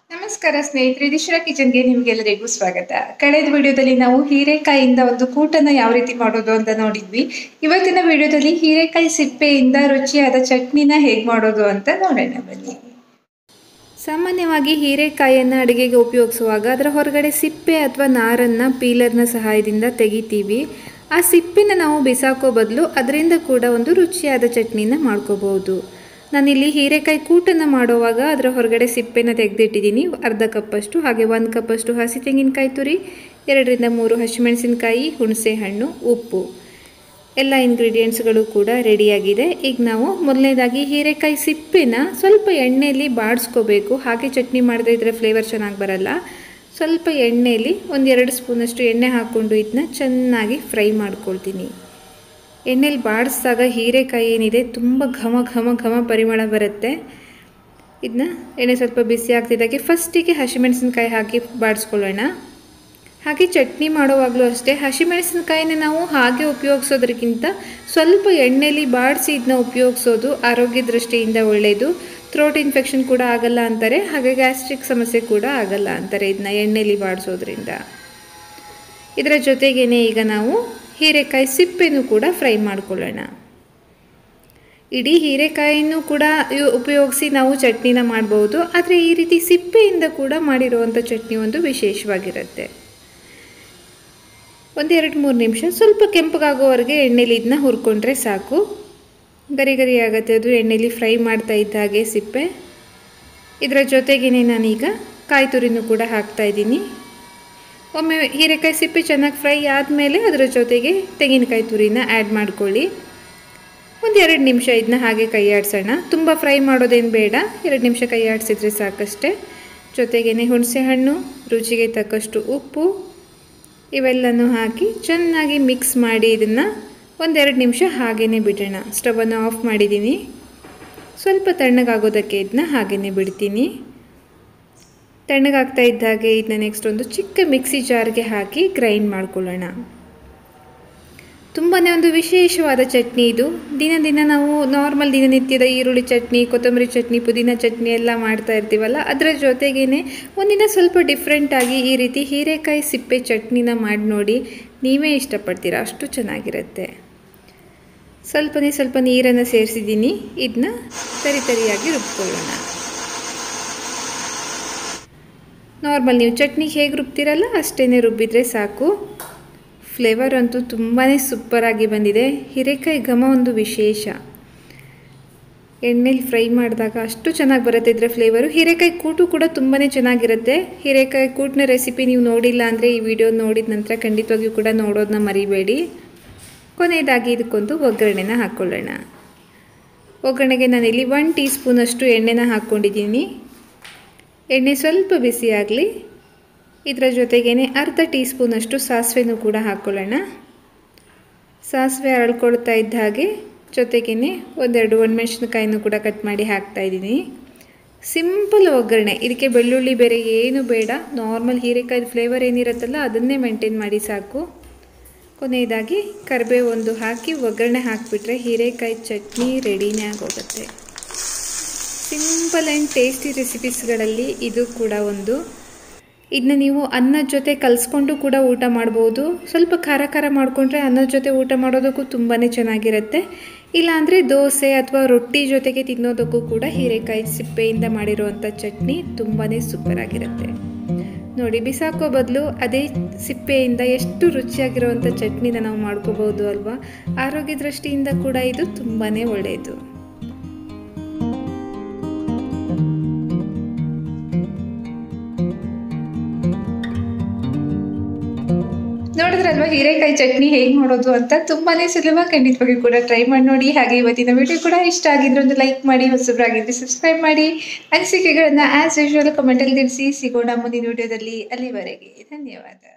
ನಮಸ್ಕಾರ ಸ್ನೇಹಿತರೆ ದಿಶರಾ ಕಿಚನ್ಗೆ ನಿಮಗೆಲ್ಲರಿಗೂ ಸ್ವಾಗತ ಕಳೆದ ವಿಡಿಯೋದಲ್ಲಿ ನಾವು ಹೀರೆಕಾಯಿಯಿಂದ ಒಂದು ಕೂಟನ್ನ ಯಾವ ರೀತಿ ಮಾಡೋದು ಅಂತ ನೋಡಿದ್ವಿ ಇವತ್ತಿನ ವಿಡಿಯೋದಲ್ಲಿ ಹೀರೆಕಾಯಿ ಸಿಪ್ಪೆಯಿಂದ ರುಚಿಯಾದ ಚಟ್ನಿನ ಹೇಗೆ ಮಾಡೋದು ಅಂತ ನೋಡೋಣ ಬನ್ನಿ ಸಾಮಾನ್ಯವಾಗಿ ಹೀರೆಕಾಯಿಯನ್ನು ಅಡುಗೆಗೆ ಉಪಯೋಗಿಸುವಾಗ ಅದರ ಹೊರಗಡೆ ಸಿಪ್ಪೆ ಅಥವಾ ನಾರನ್ನು ಪೀಲರ್ನ ಸಹಾಯದಿಂದ ತೆಗಿತೀವಿ ಆ ಸಿಪ್ಪೆನ ನಾವು ಬಿಸಾಕೋ ಬದಲು ಅದರಿಂದ ಕೂಡ ಒಂದು ರುಚಿಯಾದ ಚಟ್ನಿನ ಮಾಡ್ಕೋಬಹುದು ನಾನಿಲ್ಲಿ ಹೀರೆಕಾಯಿ ಕೂಟನ್ನು ಮಾಡುವಾಗ ಅದರ ಹೊರಗಡೆ ಸಿಪ್ಪೆನ ತೆಗೆದಿಟ್ಟಿದ್ದೀನಿ ಅರ್ಧ ಕಪ್ಪಷ್ಟು ಹಾಗೆ ಒಂದು ಕಪ್ಪಷ್ಟು ಹಸಿ ತೆಂಗಿನಕಾಯಿ ತುರಿ ಎರಡರಿಂದ ಮೂರು ಹಸಿಮೆಣಸಿನಕಾಯಿ ಹುಣಸೆ ಹಣ್ಣು ಉಪ್ಪು ಎಲ್ಲ ಇಂಗ್ರೀಡಿಯೆಂಟ್ಸ್ಗಳು ಕೂಡ ರೆಡಿಯಾಗಿದೆ ಈಗ ನಾವು ಮೊದಲನೇದಾಗಿ ಹೀರೆಕಾಯಿ ಸಿಪ್ಪೆನ ಸ್ವಲ್ಪ ಎಣ್ಣೆಯಲ್ಲಿ ಬಾಡಿಸ್ಕೋಬೇಕು ಹಾಗೆ ಚಟ್ನಿ ಮಾಡದೇ ಇದ್ದರೆ ಫ್ಲೇವರ್ ಚೆನ್ನಾಗಿ ಬರಲ್ಲ ಸ್ವಲ್ಪ ಎಣ್ಣೆಯಲ್ಲಿ ಒಂದೆರಡು ಸ್ಪೂನಷ್ಟು ಎಣ್ಣೆ ಹಾಕ್ಕೊಂಡು ಇದನ್ನ ಚೆನ್ನಾಗಿ ಫ್ರೈ ಮಾಡ್ಕೊಳ್ತೀನಿ ಎಣ್ಣೆಲಿ ಬಾಡಿಸಿದಾಗ ಹೀರೆಕಾಯಿ ಏನಿದೆ ತುಂಬ ಘಮ ಘಮ ಘಮ ಪರಿಮಳ ಬರುತ್ತೆ ಇದನ್ನ ಎಣ್ಣೆ ಸ್ವಲ್ಪ ಬಿಸಿ ಆಗ್ತಿದ್ದಾಗೆ ಫಸ್ಟಿಗೆ ಹಸಿಮೆಣಸಿನ್ಕಾಯಿ ಹಾಕಿ ಬಾಡಿಸ್ಕೊಳ್ಳೋಣ ಹಾಗೆ ಚಟ್ನಿ ಮಾಡುವಾಗಲೂ ಅಷ್ಟೇ ಹಸಿಮೆಣಸಿನ್ಕಾಯಿನ ನಾವು ಹಾಗೆ ಉಪಯೋಗಿಸೋದ್ರಕ್ಕಿಂತ ಸ್ವಲ್ಪ ಎಣ್ಣೆಲಿ ಬಾಡಿಸಿ ಇದನ್ನ ಉಪಯೋಗಿಸೋದು ಆರೋಗ್ಯ ದೃಷ್ಟಿಯಿಂದ ಒಳ್ಳೆಯದು ಥ್ರೋಟ್ ಇನ್ಫೆಕ್ಷನ್ ಕೂಡ ಆಗಲ್ಲ ಅಂತಾರೆ ಹಾಗೆ ಗ್ಯಾಸ್ಟ್ರಿಕ್ ಸಮಸ್ಯೆ ಕೂಡ ಆಗಲ್ಲ ಅಂತಾರೆ ಇದನ್ನ ಎಣ್ಣೆಲಿ ಬಾಡಿಸೋದ್ರಿಂದ ಇದರ ಜೊತೆಗೇನೆ ಈಗ ನಾವು ಹೀರೆಕಾಯಿ ಸಿಪ್ಪೆನೂ ಕೂಡ ಫ್ರೈ ಮಾಡ್ಕೊಳ್ಳೋಣ ಇಡೀ ಹೀರೆಕಾಯಿನೂ ಕೂಡ ಉಪಯೋಗಿಸಿ ನಾವು ಚಟ್ನಿನ ಮಾಡ್ಬೋದು ಆದರೆ ಈ ರೀತಿ ಸಿಪ್ಪೆಯಿಂದ ಕೂಡ ಮಾಡಿರುವಂಥ ಚಟ್ನಿ ಒಂದು ವಿಶೇಷವಾಗಿರುತ್ತೆ ಒಂದೆರಡು ಮೂರು ನಿಮಿಷ ಸ್ವಲ್ಪ ಕೆಂಪಗಾಗೋವರೆಗೆ ಎಣ್ಣೆಲಿ ಇದನ್ನ ಹುರ್ಕೊಂಡ್ರೆ ಸಾಕು ಗರಿ ಗರಿ ಆಗುತ್ತೆ ಅದು ಎಣ್ಣೆಲಿ ಫ್ರೈ ಮಾಡ್ತಾ ಇದ್ದ ಹಾಗೆ ಸಿಪ್ಪೆ ಇದರ ಜೊತೆಗೇನೆ ನಾನೀಗ ಕಾಯಿ ತುರಿನೂ ಕೂಡ ಹಾಕ್ತಾಯಿದ್ದೀನಿ ಒಮ್ಮೆ ಹೀರೆಕಾಯಿ ಸಿಪ್ಪೆ ಚೆನ್ನಾಗಿ ಫ್ರೈ ಆದಮೇಲೆ ಅದರ ಜೊತೆಗೆ ತೆಂಗಿನಕಾಯಿ ತುರಿನ ಆ್ಯಡ್ ಮಾಡ್ಕೊಳ್ಳಿ ಒಂದು ಎರಡು ನಿಮಿಷ ಇದನ್ನ ಹಾಗೆ ಕೈ ಆಡಿಸೋಣ ತುಂಬ ಫ್ರೈ ಮಾಡೋದೇನು ಬೇಡ ಎರಡು ನಿಮಿಷ ಕೈ ಆಡಿಸಿದ್ರೆ ಸಾಕಷ್ಟೇ ಜೊತೆಗೇ ಹುಣಸೆ ಹಣ್ಣು ರುಚಿಗೆ ತಕ್ಕಷ್ಟು ಉಪ್ಪು ಇವೆಲ್ಲನೂ ಹಾಕಿ ಚೆನ್ನಾಗಿ ಮಿಕ್ಸ್ ಮಾಡಿ ಇದನ್ನು ಒಂದೆರಡು ನಿಮಿಷ ಹಾಗೇ ಬಿಡೋಣ ಸ್ಟವನ್ನು ಆಫ್ ಮಾಡಿದ್ದೀನಿ ಸ್ವಲ್ಪ ತಣ್ಣಗಾಗೋದಕ್ಕೆ ಇದನ್ನ ಹಾಗೇ ಬಿಡ್ತೀನಿ ತಣ್ಣಗಾಗ್ತಾ ಇದ್ದ ಹಾಗೆ ಇದನ್ನ ನೆಕ್ಸ್ಟ್ ಒಂದು ಚಿಕ್ಕ ಮಿಕ್ಸಿ ಜಾರ್ಗೆ ಹಾಕಿ ಗ್ರೈಂಡ್ ಮಾಡ್ಕೊಳ್ಳೋಣ ತುಂಬಾ ಒಂದು ವಿಶೇಷವಾದ ಚಟ್ನಿ ಇದು ದಿನ ದಿನ ನಾವು ನಾರ್ಮಲ್ ದಿನನಿತ್ಯದ ಈರುಳ್ಳಿ ಚಟ್ನಿ ಕೊತ್ತಂಬರಿ ಚಟ್ನಿ ಪುದೀನ ಚಟ್ನಿ ಎಲ್ಲ ಮಾಡ್ತಾ ಇರ್ತೀವಲ್ಲ ಅದರ ಜೊತೆಗೇ ಒಂದಿನ ಸ್ವಲ್ಪ ಡಿಫ್ರೆಂಟಾಗಿ ಈ ರೀತಿ ಹೀರೆಕಾಯಿ ಸಿಪ್ಪೆ ಚಟ್ನಿನ ಮಾಡಿ ನೋಡಿ ನೀವೇ ಇಷ್ಟಪಡ್ತೀರಾ ಅಷ್ಟು ಚೆನ್ನಾಗಿರುತ್ತೆ ಸ್ವಲ್ಪನೇ ಸ್ವಲ್ಪ ನೀರನ್ನು ಸೇರಿಸಿದ್ದೀನಿ ಇದನ್ನ ತರಿ ತರಿಯಾಗಿ ರುಬ್ಕೊಳ್ಳೋಣ ನಾರ್ಮಲ್ ನೀವು ಚಟ್ನಿ ಹೇಗೆ ರುಬ್ತೀರಲ್ಲ ಅಷ್ಟೇ ರುಬ್ಬಿದರೆ ಸಾಕು ಫ್ಲೇವರ್ ಅಂತೂ ತುಂಬಾ ಸೂಪರಾಗಿ ಬಂದಿದೆ ಹೀರೆಕಾಯಿ ಘಮ ಒಂದು ವಿಶೇಷ ಎಣ್ಣೆಲಿ ಫ್ರೈ ಮಾಡಿದಾಗ ಅಷ್ಟು ಚೆನ್ನಾಗಿ ಬರುತ್ತೆ ಇದರ ಫ್ಲೇವರು ಹೀರೆಕಾಯಿ ಕೂಟು ಕೂಡ ತುಂಬಾ ಚೆನ್ನಾಗಿರುತ್ತೆ ಹೀರೆಕಾಯಿ ಕೂಟಿನ ರೆಸಿಪಿ ನೀವು ನೋಡಿಲ್ಲ ಅಂದರೆ ಈ ವಿಡಿಯೋ ನೋಡಿದ ನಂತರ ಖಂಡಿತವಾಗಿಯೂ ಕೂಡ ನೋಡೋದನ್ನ ಮರಿಬೇಡಿ ಕೊನೆಯದಾಗಿ ಇದಕ್ಕೊಂದು ಒಗ್ಗರಣೆನ ಹಾಕ್ಕೊಳ್ಳೋಣ ಒಗ್ಗರಣೆಗೆ ನಾನಿಲ್ಲಿ ಒನ್ ಟೀ ಸ್ಪೂನಷ್ಟು ಎಣ್ಣೆನ ಹಾಕ್ಕೊಂಡಿದ್ದೀನಿ ಎಣ್ಣೆ ಸ್ವಲ್ಪ ಬಿಸಿ ಆಗಲಿ ಇದರ ಜೊತೆಗೇ ಅರ್ಧ ಟೀ ಸ್ಪೂನಷ್ಟು ಸಾಸಿವೆನೂ ಕೂಡ ಹಾಕ್ಕೊಳ್ಳೋಣ ಸಾಸಿವೆ ಅರಳ್ಕೊಳ್ತಾ ಇದ್ದ ಹಾಗೆ ಜೊತೆಗೇ ಒಂದೆರಡು ಒಣಮೆಣಸಿನಕಾಯಿನೂ ಕೂಡ ಕಟ್ ಮಾಡಿ ಹಾಕ್ತಾಯಿದ್ದೀನಿ ಸಿಂಪಲ್ ಒಗ್ಗರಣೆ ಇದಕ್ಕೆ ಬೆಳ್ಳುಳ್ಳಿ ಬೇರೆ ಏನು ಬೇಡ ನಾರ್ಮಲ್ ಹೀರೆಕಾಯಿ ಫ್ಲೇವರ್ ಏನಿರುತ್ತಲ್ಲ ಅದನ್ನೇ ಮೇಂಟೈನ್ ಮಾಡಿ ಸಾಕು ಕೊನೆಯದಾಗಿ ಕರಿಬೇವು ಒಂದು ಹಾಕಿ ಒಗ್ಗರಣೆ ಹಾಕಿಬಿಟ್ರೆ ಹೀರೆಕಾಯಿ ಚಟ್ನಿ ರೆಡಿನೇ ಆಗೋಗುತ್ತೆ ಸಿಂಪಲ್ ಆ್ಯಂಡ್ ಟೇಸ್ಟಿ ರೆಸಿಪೀಸ್ಗಳಲ್ಲಿ ಇದು ಕೂಡ ಒಂದು ಇದನ್ನ ನೀವು ಅನ್ನದ ಜೊತೆ ಕಲಿಸ್ಕೊಂಡು ಕೂಡ ಊಟ ಮಾಡ್ಬೋದು ಸ್ವಲ್ಪ ಖಾರ ಖಾರ ಮಾಡಿಕೊಂಡ್ರೆ ಅನ್ನದ ಜೊತೆ ಊಟ ಮಾಡೋದಕ್ಕೂ ತುಂಬಾ ಚೆನ್ನಾಗಿರುತ್ತೆ ಇಲ್ಲಾಂದರೆ ದೋಸೆ ಅಥವಾ ರೊಟ್ಟಿ ಜೊತೆಗೆ ತಿನ್ನೋದಕ್ಕೂ ಕೂಡ ಹೀರೆಕಾಯಿ ಸಿಪ್ಪೆಯಿಂದ ಮಾಡಿರುವಂಥ ಚಟ್ನಿ ತುಂಬಾ ಸೂಪರಾಗಿರುತ್ತೆ ನೋಡಿ ಬಿಸಾಕೋ ಬದಲು ಅದೇ ಸಿಪ್ಪೆಯಿಂದ ಎಷ್ಟು ರುಚಿಯಾಗಿರುವಂಥ ಚಟ್ನಿನ ನಾವು ಮಾಡ್ಕೋಬೋದು ಅಲ್ವಾ ಆರೋಗ್ಯ ದೃಷ್ಟಿಯಿಂದ ಕೂಡ ಇದು ತುಂಬಾ ಒಳ್ಳೆಯದು ನೋಡಿದ್ರಲ್ವಾ ಹೀರೆಕಾಯಿ ಚಟ್ನಿ ಹೇಗೆ ಮಾಡೋದು ಅಂತ ತುಂಬಾನೇ ಸುಲಭ ಖಂಡಿತವಾಗಿ ಕೂಡ ಟ್ರೈ ಮಾಡಿ ನೋಡಿ ಹಾಗೆ ಇವತ್ತಿನ ವಿಡಿಯೋ ಕೂಡ ಇಷ್ಟ ಆಗಿದ್ರೆ ಒಂದು ಲೈಕ್ ಮಾಡಿ ಹೊಸಬ್ರಾಗಿದ್ರೆ ಸಬ್ಸ್ಕ್ರೈಬ್ ಮಾಡಿ ಅನಿಸಿಕೆಗಳನ್ನ ಆಸ್ ಯೂಶುವಲ್ ಕಮೆಂಟಲ್ಲಿ ತಿಳಿಸಿ ಸಿಗೋಣ ಮುಂದಿನ ವಿಡಿಯೋದಲ್ಲಿ ಅಲ್ಲಿವರೆಗೆ ಧನ್ಯವಾದ